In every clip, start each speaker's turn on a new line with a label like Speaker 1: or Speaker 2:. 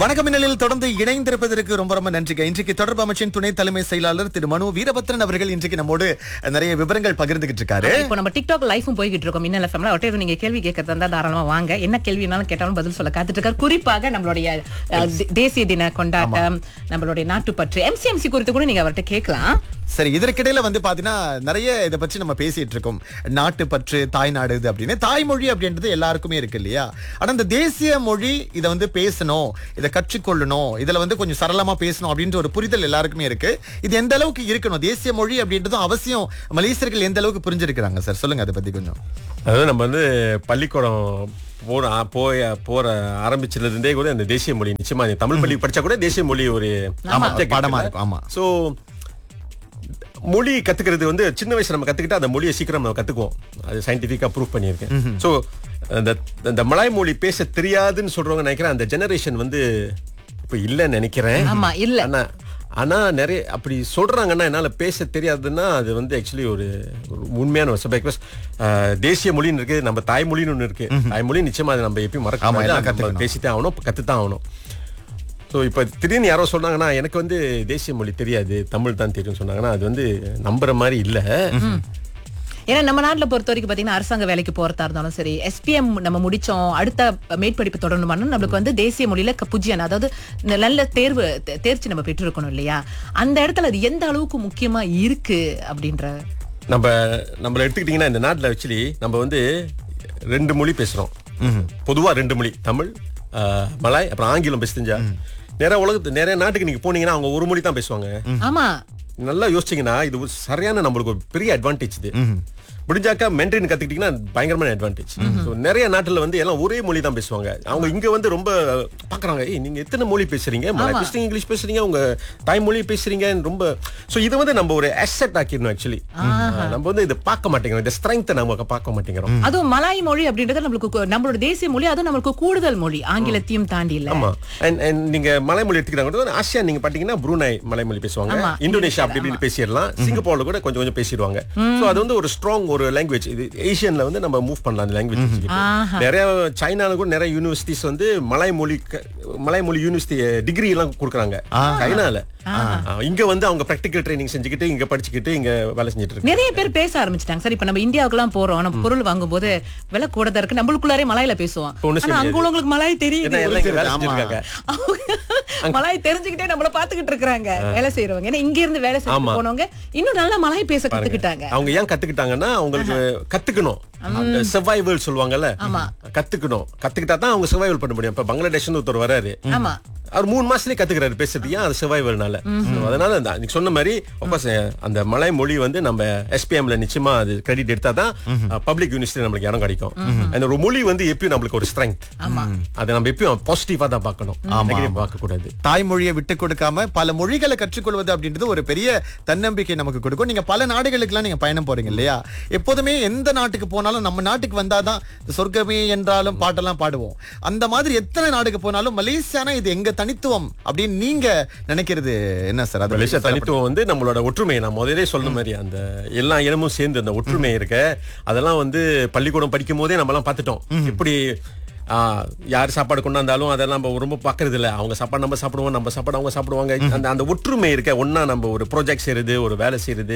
Speaker 1: வணக்கம் மின்னலில் தொடர்ந்து இணைந்திருப்பதற்கு ரொம்ப ரொம்ப நன்றிங்க இன்றைக்கு தொடர்பு அமைச்சின் துணை தலைமை செயலாளர் திரு மனு வீரபத்ரன் அவர்கள் இன்றைக்கு நம்மோடு நிறைய விவரங்கள் பகிர்ந்துகிட்டு இருக்காரு
Speaker 2: இப்போ நம்ம டிக்டாக் லைஃபும் போய்கிட்டு இருக்கோம் மின்னல் எஃப்எம்ல ஒட்டே நீங்க கேள்வி கேட்கறதா இருந்தா தாராளமா வாங்க என்ன கேள்வினாலும் கேட்டாலும் பதில் சொல்ல காத்துட்டு இருக்காரு குறிப்பாக நம்மளுடைய அஹ், தே- தேசிய தின கொண்டாட்டம் நம்மளுடைய நாட்டுப்பற்று எம்சிஎம்சி குறித்து கூட நீங்க அவர்கிட்ட கேட்கலாம்
Speaker 1: சரி இதற்கிடையில வந்து பாத்தீங்கன்னா நிறைய இதை பற்றி நம்ம பேசிட்டு இருக்கோம் நாட்டு பற்று தாய்நாடு இது அப்படின்னு தாய்மொழி அப்படின்றது எல்லாருக்குமே இருக்கு இல்லையா ஆனா இந்த தேசிய மொழி இதை வந்து பேசணும் இதை கற்றுக்கொள்ளணும் இதுல வந்து கொஞ்சம் சரளமா பேசணும் அப்படின்ற ஒரு புரிதல் எல்லாருக்குமே இருக்கு இது எந்த அளவுக்கு இருக்கணும் தேசிய மொழி அப்படின்றதும் அவசியம் மலேசியர்கள் எந்த அளவுக்கு புரிஞ்சிருக்கிறாங்க சார் சொல்லுங்க அதை பத்தி கொஞ்சம்
Speaker 3: அதாவது நம்ம வந்து பள்ளிக்கூடம் போற போய போற ஆரம்பிச்சதுல இருந்தே கூட இந்த தேசிய மொழி நிச்சயமா நீ தமிழ் பள்ளி படிச்சா கூட தேசிய மொழி ஒரு
Speaker 1: ஆமா,
Speaker 3: subject
Speaker 1: பாடமா
Speaker 3: இருக்குல்ல.
Speaker 1: இருக்கும், ஆமா.
Speaker 3: சோ மொழி கத்துக்கிறது வந்து சின்ன வயசுல நம்ம கத்துக்கிட்டா அந்த மொழியை சீக்கிரம் நம்ம கத்துக்குவோம் அது சயின்டிபிக்கா ப்ரூவ் பண்ணியிருக்கேன் சோ அந்த அந்த மலாய் மொழி பேச தெரியாதுன்னு சொல்றவங்க நினைக்கிறேன் அந்த ஜெனரேஷன் வந்து இப்ப இல்லைன்னு நினைக்கிறேன்
Speaker 2: ஆமா, இல்ல.
Speaker 3: ஆனா ஆனா நிறைய அப்படி சொல்றாங்கன்னா என்னால பேச தெரியாதுன்னா அது வந்து ஆக்சுவலி ஒரு ஒரு உண்மையான ஒரு சப்ஜெக்ட் பிகாஸ் தேசிய மொழின்னு இருக்கு நம்ம தாய்மொழின்னு ஒன்று இருக்கு தாய்மொழி நிச்சயமா அது நம்ம எப்பயும் மறக்க
Speaker 1: ஆமா,
Speaker 3: கூடாது.
Speaker 1: எல்லாம்
Speaker 3: அது நம்ம
Speaker 1: கத்துக்கணும்.
Speaker 3: பேசித்தான் ஆகணும் கத்துத்தான் ஆகணும் ஸோ இப்போ திடீர்னு யாரோ சொன்னாங்கன்னா எனக்கு வந்து தேசிய மொழி தெரியாது தமிழ் தான் தெரியும் சொன்னாங்கன்னா அது வந்து நம்புற மாதிரி இல்லை
Speaker 2: ஏன்னா நம்ம நாட்டுல பொறுத்த வரைக்கும் பாத்தீங்கன்னா அரசாங்க வேலைக்கு போறதா இருந்தாலும் சரி எஸ்பிஎம் நம்ம முடிச்சோம் அடுத்த மேற்படிப்பு தொடரணுமானா நம்மளுக்கு வந்து தேசிய மொழியில க- புஜியன் அதாவது இந்த நல்ல தேர்வு தே- தேர்ச்சி நம்ம பெற்றிருக்கணும் இல்லையா அந்த இடத்துல அது எந்த அளவுக்கு முக்கியமா இருக்கு அப்படின்ற
Speaker 3: நம்ம நம்மள எடுத்துக்கிட்டிங்கன்னா இந்த நாட்டில் ஆக்சுவலி நம்ம வந்து ரெண்டு மொழி பேசுறோம் பொதுவா ரெண்டு மொழி தமிழ் ஆஹ், மலாய் அப்புறம் ஆங்கிலம் பேச தெரிஞ்சா நிறைய உலகத்து நிறைய நாட்டுக்கு நீங்க போனீங்கன்னா அவங்க ஒரு மொழி தான் பேசுவாங்க
Speaker 2: ஆமா
Speaker 3: நல்லா யோசிச்சீங்கன்னா இது ஒரு சரியான நம்மளுக்கு ஒரு பெரிய அட்வான்டேஜ் இது முடிஞ்சாக்கா மென்டரின் கத்துக்கிட்டீங்கன்னா பயங்கரமான அட்வான்டேஜ் நிறைய நாட்டுல வந்து எல்லாம் ஒரே மொழி தான் பேசுவாங்க அவங்க இங்க வந்து ரொம்ப பாக்குறாங்க ஏய் நீங்க எத்தனை மொழி பேசுறீங்க மலாய் பேசுறீங்க இங்கிலீஷ் பேசுறீங்க உங்க தாய்மொழி பேசுறீங்க ரொம்ப சோ இது வந்து நம்ம ஒரு அசெட் ஆக்கிடணும் ஆக்சுவலி நம்ம வந்து இதை பார்க்க மாட்டேங்கிறோம் இந்த ஸ்ட்ரென்த்தை நம்ம பார்க்க மாட்டேங்கிறோம்
Speaker 2: அதுவும் மலாய் மொழி அப்படின்றது நம்மளுக்கு கு- நம்மளோட தேசிய மொழி அதுவும் நம்மளுக்கு கூடுதல் மொழி ஆங்கிலத்தையும் தாண்டி இல்ல
Speaker 3: ஆமா அண்ட் அண்ட் நீங்க மலைமொழி எடுத்துக்கிறாங்க கூட ஆசியா நீங்க பாத்தீங்கன்னா ப்ரூனாய் மலைமொழி பேசுவாங்க
Speaker 2: ஆமா.
Speaker 3: இந்தோனேஷியா அப்படி இப்படி பேசிடலாம் சிங்கப்பூர்ல கூட கொஞ்சம் கொஞ்சம் பேசிடுவாங்க சோ அது வந்து ஒரு ஸ்ட்ராங் ஒரு லாங்குவேஜ் இது ஏசியன்ல வந்து நம்ம மூவ் பண்ணலாம் அந்த லாங்குவேஜ்
Speaker 2: ஆஹா.
Speaker 3: நிறைய சைனால கூட நிறைய யூனிவர்சிட்டிஸ் வந்து மலாய் மொழி க- மலாய் மொழி யூனிவர்சிட்டி டிகிரி எல்லாம் கொடுக்குறாங்க சைனால ஆ, இங்க வந்து அவங்க பிராக்டிகல் ட்ரைனிங் செஞ்சுக்கிட்டு இங்க படிச்சுக்கிட்டு இங்க வேலை செஞ்சுட்டு இருக்காங்க
Speaker 2: நிறைய பேர் பேச ஆரம்பிச்சிட்டாங்க சார் இப்ப நம்ம இந்தியாவுக்குலாம் போறோம் நம்ம பொருள் வாங்கும்போது விலை கூட தான் இருக்கு நம்மளுக்குள்ளாரே மலாயில பேசுவோம்
Speaker 3: ஒண்ணும்
Speaker 2: ஆனா அங்க
Speaker 3: சொல்ல
Speaker 2: உள்ளவங்களுக்கு மலாய்
Speaker 3: ஏன்னா
Speaker 2: தெரியுது
Speaker 3: எல்லாம் இங்க வேலை
Speaker 1: ஆமா.
Speaker 3: செஞ்சிருக்காங்க
Speaker 2: அவங்க மலாய் தெரிஞ்சுக்கிட்டே நம்மள பாத்துக்கிட்டு இருக்காங்க வேலை செய்யறவங்க ஏன்னா இங்க இருந்து வேலை செய்ய
Speaker 3: ஆமா.
Speaker 2: போனவங்க இன்னும் நல்லா மலாய் பேச கத்துக்கிட்டாங்க
Speaker 3: அவங்க ஏன் கத்துக்கிட்டாங்கன்னா அவங்களுக்கு கத்துக்கணும் அந்த சர்வைவல் சொல்லுவாங்கல்ல கத்துக்கணும் கத்துக்கிட்டா தான் அவங்க சர்வைவல் பண்ண முடியும் இப்ப பங்களாதேஷ்னு ஒருத்தர் வராரு
Speaker 2: ஆமா
Speaker 3: அவர் மூணு மாசத்துலயே கத்துக்கிறாரு பேசுறது ஏன் அது சர்வைவல்னால அதனால அந்த நீங்க சொன்ன மாதிரி of course, அந்த மலை மொழி வந்து நம்ம எஸ்பிஎம்ல நிச்சயமா அது கிரெடிட் எடுத்தா தான் பப்ளிக் யூனிவர்சிட்டி நம்மளுக்கு இடம் கிடைக்கும் அந்த ஒரு மொழி வந்து எப்பயும் நம்மளுக்கு ஒரு ஸ்ட்ரென்த் அதை நம்ம எப்பயும் பாசிட்டிவா தான் பார்க்கணும் நெகட்டிவ் பார்க்க கூடாது
Speaker 1: தாய்மொழியை விட்டு கொடுக்காம பல மொழிகளை கற்றுக்கொள்வது அப்படின்றது ஒரு பெரிய தன்னம்பிக்கை நமக்கு கொடுக்கும் நீங்க பல நாடுகளுக்குலாம் நீங்க பயணம் போறீங்க இல்லையா எப்போதுமே எந்த நாட்டுக்கு போனாலும் நம்ம நாட்டுக்கு வந்தாதான் இந்த சொர்க்கமே என்றாலும் பாட்டெல்லாம் பாடுவோம் அந்த மாதிரி எத்தனை நாடுக்கு போனாலும் மலேசியானா இது எங்க தனித்துவம் அப்படின்னு நீங்க நினைக்கிறது என்ன சார் அது
Speaker 3: மலேசியா தனித்துவம் வந்து நம்மளோட ஒற்றுமை நான் முதலே சொன்ன மாதிரி அந்த எல்லா இனமும் சேர்ந்து அந்த ஒற்றுமை இருக்க அதெல்லாம் வந்து பள்ளிக்கூடம் படிக்கும் போதே நம்ம எல்லாம் பார்த்துட்டோம் எப்படி ஆ, யார் சாப்பாடு கொண்டாந்தாலும் அதெல்லாம் நம்ம ரொம்ப பார்க்கறது இல்ல அவங்க சாப்பாடு நம்ம சாப்பிடுவோம் நம்ம சாப்பாடு அவங்க சாப்பிடுவாங்க அந்த அந்த ஒற்றுமை இருக்க ஒண்ணா நம்ம ஒரு ப்ராஜெக்ட் செய்யறது ஒரு வேலை செய்யறது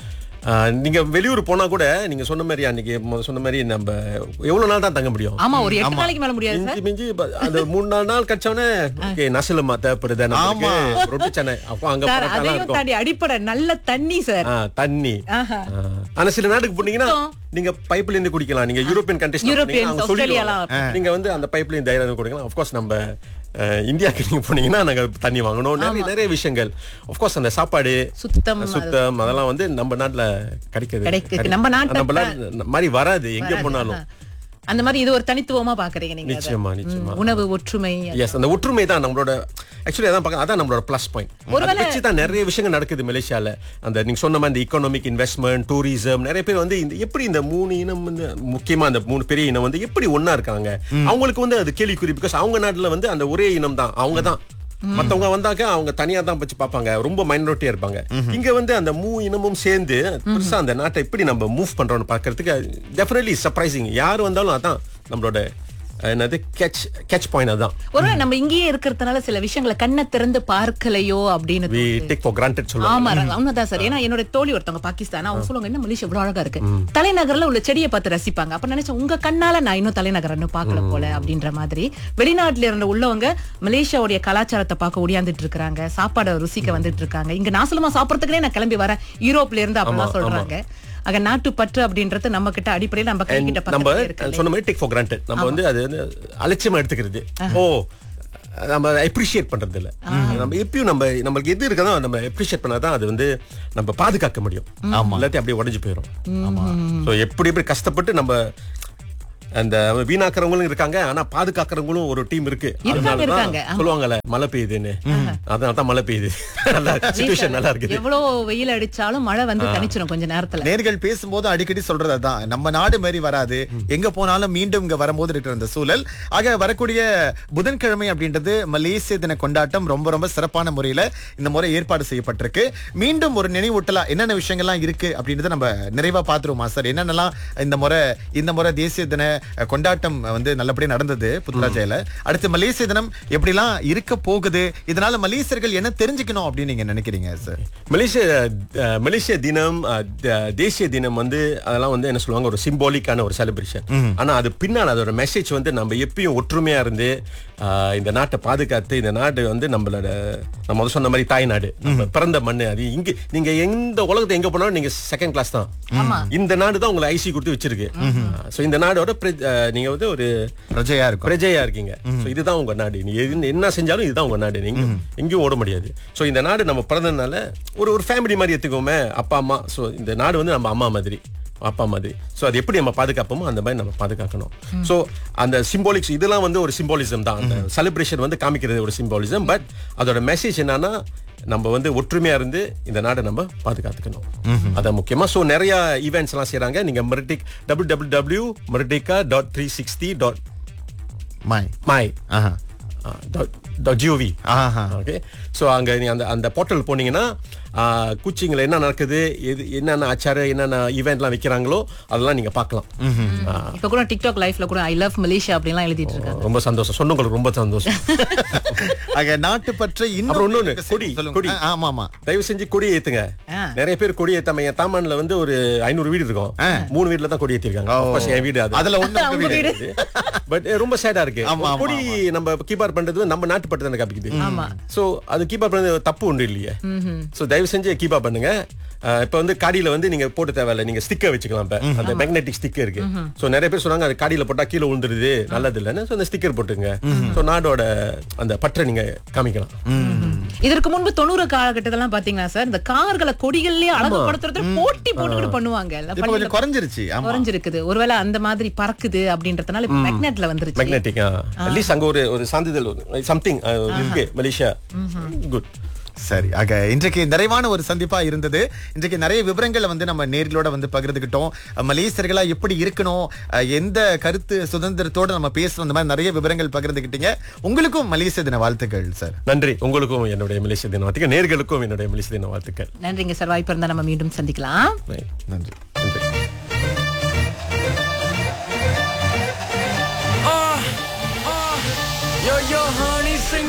Speaker 3: ஆ, நீங்க வெளியூர் போனா கூட நீங்க சொன்ன மாதிரி அன்னைக்கு முத சொன்ன மாதிரி நம்ம எவ்வளவு நாள் தான் தங்க முடியும்
Speaker 2: ஆமா ஒரு எட்டு நாளைக்கு மேல முடியாது சார்
Speaker 3: மிஞ்சி மிஞ்சி ப- அந்த மூணு நாலு நாள் கழிச்சோடனே ஓகே நசலமா தேவைப்படுது நமக்கு ரொட்டி சென்னை அப்போ அங்க
Speaker 2: சார்
Speaker 3: பரோட்டாலாம்
Speaker 2: அதையும்
Speaker 3: இருக்கும்
Speaker 2: தாண்டி அடிப்படை நல்ல தண்ணி சார்
Speaker 3: ஆ, தண்ணி
Speaker 2: ஆஹா.
Speaker 3: ஆ. ஆனா சில நாட்டுக்கு போனீங்கன்னா நீங்க பைப்ல இருந்து குடிக்கலாம் நீங்க யூரோப்பியன் கண்ட்ரிஸ்
Speaker 2: Europeans, ஆஸ்திரேலியாலாம்
Speaker 3: நீங்க வந்து அந்த பைப்ல இருந்து தைரியம் குடிக்கலாம் of course நம்ம அஹ், இந்தியாக்கு நீங்க போனீங்கன்னா நாங்க தண்ணி வாங்கணும் நிறைய நிறைய விஷயங்கள் of course அந்த சாப்பாடு
Speaker 2: சுத்தம்
Speaker 3: சுத்தம் அதெல்லாம் வந்து நம்ம நாட்டுல கிடைக்கிறது
Speaker 2: கிடைக்குது. நம்ம நாட்டுல
Speaker 3: நம்ம நாட்டுல மாதிரி வராது எங்க போனாலும்
Speaker 2: அந்த மாதிரி இது ஒரு தனித்துவமா பாக்குறீங்க நீங்க அதை.
Speaker 3: நிச்சயமா நிச்சயமா
Speaker 2: ம், உணவு ஒற்றுமை
Speaker 3: எஸ் அந்த ஒற்றுமை தான் நம்மளோட ஆக்சுவலி அதான் பார்க்க அதான் நம்மளோட ப்ளஸ் பாயிண்ட் அதை வச்சு தான் நிறைய விஷயங்கள் நடக்குது மலேசியால அந்த நீங்க சொன்ன மாதிரி இந்த இக்கனாமிக் இன்வெஸ்ட்மெண்ட் டூரிசம் நிறைய பேர் வந்து இந்த எப்படி இந்த மூணு இனம் வந்து முக்கியமா அந்த மூணு பெரிய இனம் வந்து எப்படி ஒண்ணா இருக்காங்க அவங்களுக்கு வந்து அது கேள்விக்குறி பிகாஸ் அவங்க நாட்டுல வந்து அந்த ஒரே இனம் தான் அவங்க தான் மத்தவங்க வந்தாக்க அவங்க தனியா தான் வச்சு பார்ப்பாங்க ரொம்ப மைனாரிட்டியா இருப்பாங்க இங்க வந்து அந்த மூ இனமும் சேர்ந்து பெருசா அந்த நாட்டை எப்படி நம்ம மூவ் பண்றோம்னு பார்க்கிறதுக்கு டெஃபினெட்லி சர்ப்ரைசிங் யார் வந்தாலும் அதான் நம்மளோட என்னது கேட்ச் கேட்ச் பாயிண்ட் அதான்
Speaker 2: ஒருவேளை நம்ம இங்கேயே இருக்கிறதுனால சில விஷயங்களை கண்ணை திறந்து பார்க்கலையோ அப்படின்னு
Speaker 3: வி
Speaker 2: தோணுது.
Speaker 3: டேக் ஃபார் கிராண்டட் சொல்லுவாங்க
Speaker 2: ஆமா ரங்க, உண்மைதான் சார் ஏன்னா என்னோட தோழி ஒருத்தவங்க பாகிஸ்தான் அவங்க சொல்லுவாங்க என்ன மலேசியா இவ்வளவு அழகா இருக்கு தலைநகர்ல உள்ள செடியை பார்த்து ரசிப்பாங்க அப்ப நினைச்சேன் உங்க கண்ணால நான் இன்னும் தலைநகர் இன்னும் பார்க்கல போல அப்படின்ற மாதிரி வெளிநாட்டுல இருந்த உள்ளவங்க மலேசியாவுடைய கலாச்சாரத்தை பார்க்க ஒடியாந்துட்டு இருக்காங்க சாப்பாடை ருசிக்க வந்துட்டு இருக்காங்க இங்க நாசலமா சாப்பிடறதுக்குனே நான் கிளம்பி வரேன் யூரோப்ல இருந்து அப்படிலாம் சொல்றாங்க ஆக நாட்டு பற்று அப்படின்றது நம்ம கிட்ட அடிப்படையில் நம்ம கை கிட்ட
Speaker 3: நம்ம
Speaker 2: பக்கத்துல இருக்கு
Speaker 3: சொன்ன மாதிரி டேக் ஃபார் கிராண்டட் நம்ம வந்து அது வந்து அலட்சியமா எடுத்துக்கிறது ஓ நம்ம அப்ரிஷியேட் பண்றது இல்ல நம்ம எப்பயும் நம்ம நம்மளுக்கு எது இருக்கதோ நம்ம அப்ரிஷியேட் பண்ணாதான் அது வந்து நம்ம பாதுகாக்க முடியும் இல்லாட்டி அப்படியே உடைஞ்சு போயிடும் சோ எப்படி எப்படி கஷ்டப்பட்டு நம்ம அந்த வீணாக்குறவங்களும் இருக்காங்க ஆனா பாதுகாக்கிறவங்களும் ஒரு டீம் இருக்கு அதனாலதான்
Speaker 2: இருக்காங்க.
Speaker 3: சொல்லுவாங்கல்ல மழை பெய்யுதுன்னு அதனால தான் மழை பெய்யுது நல்லா சுச்சுவேஷன் நல்லா இருக்குது
Speaker 2: எவ்வளவு வெயில் அடிச்சாலும் மழை வந்து தனிச்சிடும் கொஞ்ச நேரத்துல
Speaker 1: நேர்கள் பேசும்போது அடிக்கடி சொல்றது அதான் நம்ம நாடு மாதிரி வராது எங்க போனாலும் மீண்டும் இங்க வரும்போது இருக்கிற அந்த சூழல் ஆக வரக்கூடிய புதன்கிழமை அப்படின்றது மலேசிய தின கொண்டாட்டம் ரொம்ப ரொம்ப சிறப்பான முறையில இந்த முறை ஏற்பாடு செய்யப்பட்டிருக்கு மீண்டும் ஒரு நினைவூட்டலா என்னென்ன விஷயங்கள்லாம் இருக்கு அப்படின்றத நம்ம நிறைவா பாத்துருவோமா சார் என்னென்னலாம் இந்த முறை இந்த முறை தேசிய தின அஹ், கொண்டாட்டம் வந்து நல்லபடியா நடந்தது புத்ராஜயில அடுத்து மலேசிய தினம் எப்படிலாம் இருக்க போகுது இதனால மலேசியர்கள் என்ன தெரிஞ்சுக்கணும் அப்படின்னு நீங்க நினைக்கிறீங்க சார்
Speaker 3: மலேசிய அஹ், மலேசிய தினம் அஹ், த- தேசிய தினம் வந்து அதெல்லாம் வந்து என்ன சொல்லுவாங்க ஒரு சிம்பாலிக்கான ஒரு செலிப்ரேஷன் ஆனா அது பின்னால் அதோட மெசேஜ் வந்து நம்ம எப்பயும் ஒற்றுமையா இருந்து அஹ், இந்த நாட்டை பாதுகாத்து இந்த நாடு வந்து நம்மளோட நம்ம முதல்ல சொன்ன மாதிரி தாய் நாடு நம்ம பிறந்த மண்ணு அது இங்க நீங்க எந்த உலகத்தை எங்க போனாலும் நீங்க செகண்ட் கிளாஸ் தான் இந்த நாடு தான் உங்களை ஐசி கொடுத்து வச்சிருக்கு சோ இந்த நாடோட பிர- அஹ், நீங்க வந்து ஒரு
Speaker 1: பிரஜையா இருக்கும்
Speaker 3: பிரஜையா இருக்கீங்க So இதுதான் உங்க நாடு நீ எது- என்ன செஞ்சாலும் இதுதான் உங்க நாடு நீங்க எங்கேயும் ஓட முடியாது சோ இந்த நாடு நம்ம பிறந்ததுனால ஒரு ஒரு ஃபேமிலி மாதிரி எடுத்துக்கோமே அப்பா அம்மா சோ இந்த நாடு வந்து நம்ம அம்மா மாதிரி அப்பா மாதிரி சோ அது எப்படி நம்ம பாதுகாப்போமோ அந்த மாதிரி நம்ம பாதுகாக்கணும் சோ அந்த சிம்பாலிக்ஸ் இதெல்லாம் வந்து ஒரு சிம்பாலிசம் தான் அந்த செலிப்ரேஷன் வந்து காமிக்கிறது ஒரு சிம்பாலிசம் பட் அதோட மெசேஜ் என்னன்னா நம்ம வந்து ஒற்றுமையா இருந்து இந்த நாடை நம்ம பாதுகாத்துக்கணும் அதான் முக்கியமா சோ நிறைய ஈவெண்ட்ஸ் எல்லாம் செய்றாங்க நீங்க மெரிட்டிக் டபிள்யூ டபிள்யூ டபிள்யூ மெரிட்டிகா டாட் த்ரீ சிக்ஸ்டி டாட்
Speaker 1: மாய்
Speaker 3: மை
Speaker 1: ஆஹா
Speaker 3: டாட் ஜிஓவி
Speaker 1: ஆஹா
Speaker 3: ஓகே ஸோ அங்க நீ அந்த அந்த போர்ட்டல் போனீங்கன்னா குச்சிங்கில் என்ன நடக்குது எது என்னென்ன ஆச்சார என்னென்ன ஈவெண்ட்லாம் வைக்கிறாங்களோ அதெல்லாம் நீங்க பார்க்கலாம் ஆ,
Speaker 2: இப்ப கூட டிக்டாக் லைஃப்ல கூட ஐ லவ் மலேசியா அப்படிலாம் எழுதிட்டு இருக்காங்க
Speaker 3: ரொம்ப சந்தோஷம் சொன்னவங்களுக்கு ரொம்ப சந்தோஷம்
Speaker 1: ஆக நாட்டு பற்றி இன்னும்
Speaker 3: அப்புறம் இன்னொன்னு,
Speaker 1: சரி,
Speaker 3: கொடி,
Speaker 1: சொல்லுங்க.
Speaker 3: கொடி.
Speaker 1: ஆ, ஆமா ஆமா
Speaker 3: தயவு செஞ்சு கொடி ஏத்துங்க
Speaker 2: ஆ.
Speaker 3: நிறைய பேர் கொடி ஏத்தாம என் தாமான்ல வந்து ஒரு ஐநூறு வீடு இருக்கும் மூணு வீட்ல தான் கொடி ஏத்திருக்காங்க
Speaker 1: ஓ.
Speaker 3: Of course, என் வீடு அது
Speaker 1: அதுல ஒண்ணு
Speaker 2: உங்க
Speaker 1: உங்க வீடு.
Speaker 2: வீடு.
Speaker 3: பட் ரொம்ப சேடா இருக்கு
Speaker 1: ஆமா, ஆமா,
Speaker 3: கொடி நம்ம கீபார் பண்றது வந்து நம்ம நாட்டு பட்டு தானே காப்பிக்குது
Speaker 2: ஆமா.
Speaker 3: சோ அது கீபார் பண்றது தப்பு ஒன்று இல்லையே சோ தயவு செஞ்சு கீபா பண்ணுங்க அஹ் இப்ப வந்து காடியில வந்து நீங்க போட்டு தேவையில்ல நீங்க ஸ்டிக்கர் வச்சுக்கலாம் இப்ப அந்த மேக்னெட்டிக் ஸ்டிக்கர் இருக்கு சோ நிறைய பேர் சொன்னாங்க அது காடியில போட்டா கீழே விழுந்துருது நல்லது இல்லைன்னு சோ அந்த ஸ்டிக்கர் போட்டுங்க சோ நாடோட அந்த பற்றை நீங்க காமிக்கலாம்
Speaker 2: இதற்கு முன்பு தொண்ணூறு காலகட்டத்தெல்லாம் பாத்தீங்கன்னா சார் இந்த கார்களை கொடிகள்லயே அழகுபடுத்துறது போட்டி போட்டுக்கிட்டு பண்ணுவாங்க இல்ல,
Speaker 1: இப்ப
Speaker 2: பள்ளியில
Speaker 1: கொஞ்சம் குறைஞ்சிருச்சு ஆமா
Speaker 2: குறைஞ்சிருக்குது ஒருவேளை அந்த மாதிரி பறக்குது அப்படின்றதுனால இப்ப மேக்னெட்ல வந்துருச்சு
Speaker 3: மேக்னெட்டிக் அட்லீஸ்ட் அங்க ஒரு ஒரு சான்றிதழ் சம்திங் இருக்கு மலேசியா குட்
Speaker 1: சரி ஆக இன்றைக்கு நிறைவான ஒரு சந்திப்பா இருந்தது இன்றைக்கு நிறைய விவரங்களை வந்து நம்ம நேர்களோட வந்து பகிர்ந்துகிட்டோம் மலேசியர்களா எப்படி இருக்கணும் அஹ், எந்த கருத்து சுதந்திரத்தோட நம்ம பேசணும் அந்த மாதிரி நிறைய விவரங்கள் பகிர்ந்துகிட்டீங்க உங்களுக்கும் மலேசிய தின வாழ்த்துக்கள் சார்
Speaker 3: நன்றி உங்களுக்கும் என்னுடைய மலேசிய தின வாழ்த்துக்கள் நேர்களுக்கும் என்னுடைய மலேசிய தின வாழ்த்துக்கள்
Speaker 2: நன்றிங்க சார் வாய்ப்பு இருந்தா நம்ம மீண்டும் சந்திக்கலாம்
Speaker 3: Right.
Speaker 1: நன்றி
Speaker 3: நன்றி
Speaker 4: Yo, yo, huh?